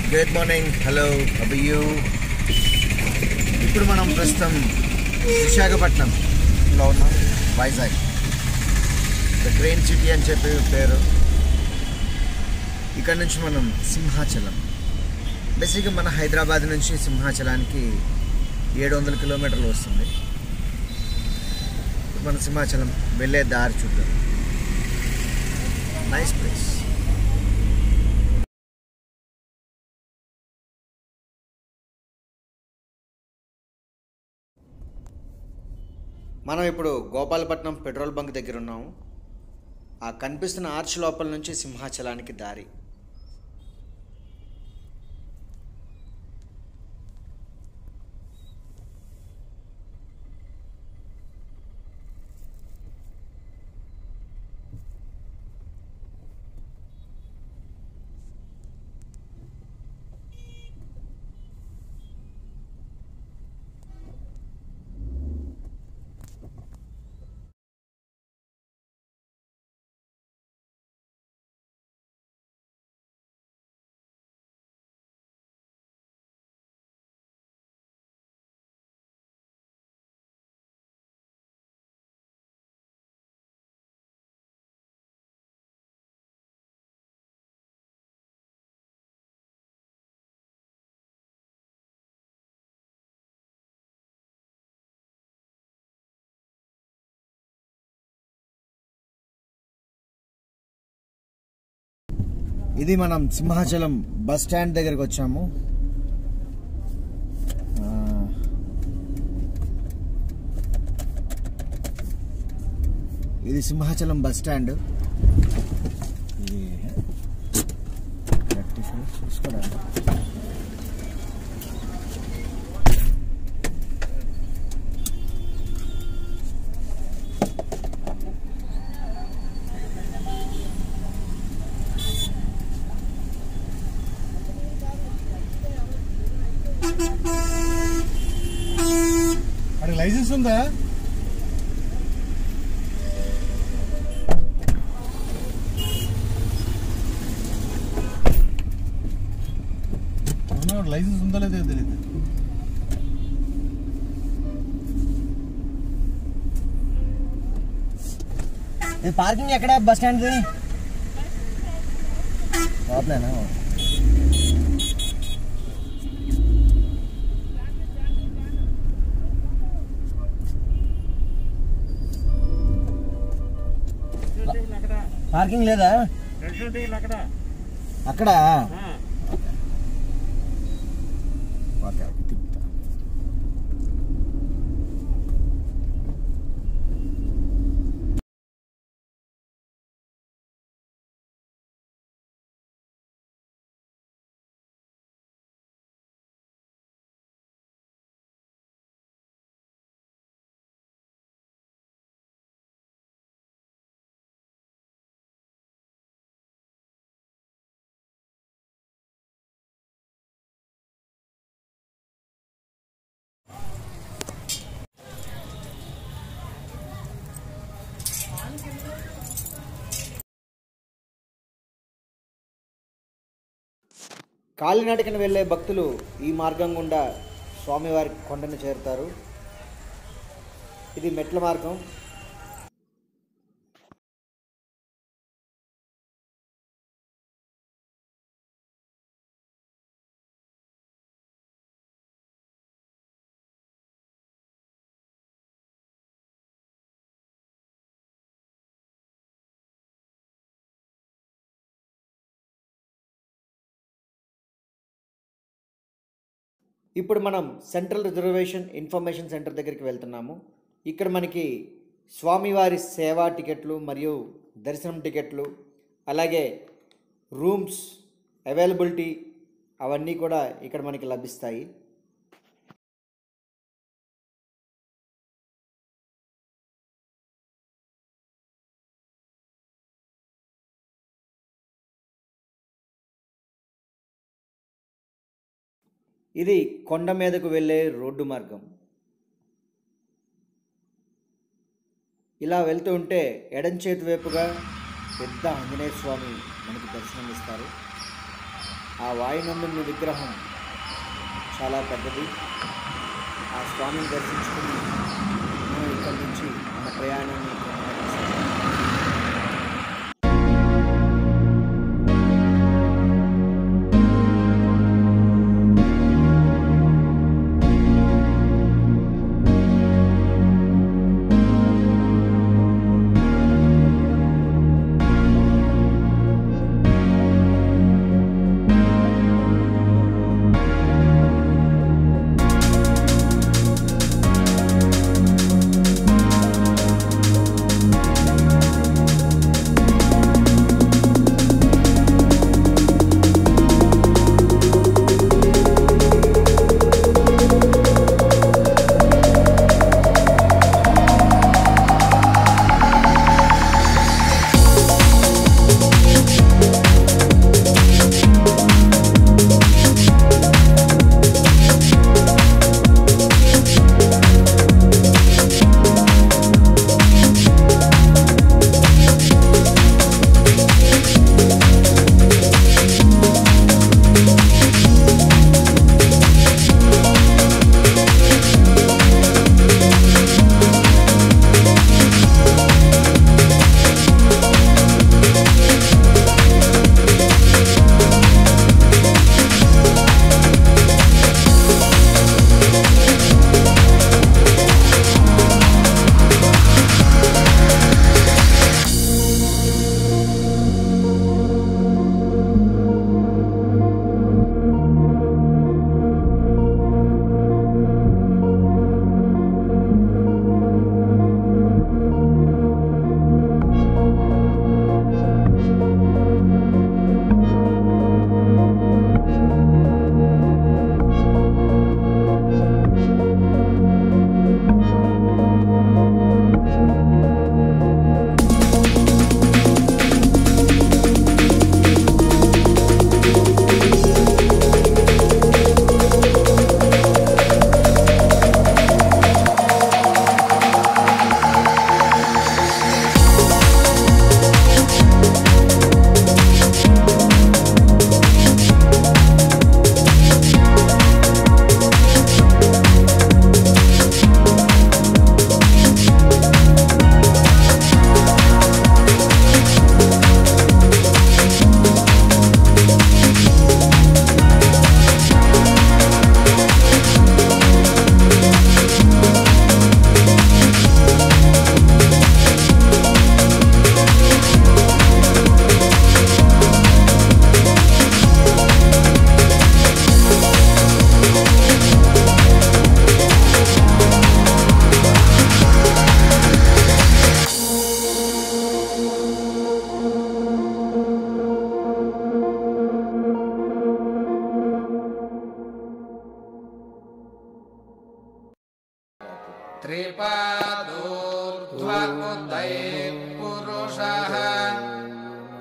Good morning hello you ఇప్పుడు మనం ప్రస్తుతం విశాఖపట్నంలో ఉన్నాం వైజాగ్ ద గ్రీన్ సిటీ అని చెప్పి పేరు ఇక్కడ నుంచి మనం సింహాచలం బేసిక్గా మన హైదరాబాద్ నుంచి సింహాచలానికి ఏడు వందల కిలోమీటర్లు వస్తుంది ఇప్పుడు మన సింహాచలం వెళ్ళే దారి చూద్దాం నైస్ ప్లేస్ మనం ఇప్పుడు గోపాలపట్నం పెట్రోల్ బంక్ దగ్గర ఉన్నాము ఆ కనిపిస్తున్న ఆర్చ్ లోపల నుంచి సింహాచలానికి దారి ఇది మనం సింహాచలం బస్ స్టాండ్ దగ్గరికి వచ్చాము ఆ, ఇది సింహాచలం బస్ స్టాండ్ ఇది గట్టి ఫోన్ చూసుకోవడానికి అక్కడ లైసెన్స్ ఉందా అవునా వాడు లైసెన్స్ ఉందా లేదా తెలియదు ఇది పార్కింగ్ ఎక్కడ బస్ స్టాండ్ లోపలేనా పార్కింగ్ లేదా అక్కడ ఓకే ఓకే తిప్పుతా కాలినడకన వెళ్ళే భక్తులు ఈ మార్గం గుండా స్వామివారి కొండను చేరుతారు ఇది మెట్ల మార్గం ఇప్పుడు మనం సెంట్రల్ రిజర్వేషన్ ఇన్ఫర్మేషన్ సెంటర్ దగ్గరికి వెళ్తున్నాము ఇక్కడ మనకి స్వామివారి సేవా టికెట్లు మరియు దర్శనం టికెట్లు అలాగే రూమ్స్ అవైలబిలిటీ అవన్నీ కూడా ఇక్కడ మనకి లభిస్తాయి ఇది కొండ మీదకు వెళ్ళే రోడ్డు మార్గం ఇలా వెళ్తూ ఉంటే ఎడం చేతి వైపుగా పెద్ద ఆంజనేయ స్వామి మనకి దర్శనం ఇస్తారు ఆ వాయునందుని విగ్రహం చాలా పెద్దది ఆ స్వామిని దర్శించుకుని మనం ఇక్కడి నుంచి మన ప్రయాణాన్ని కొనసాగిస్తాం. त्रिपादोर्ध्व उदये पुरुषः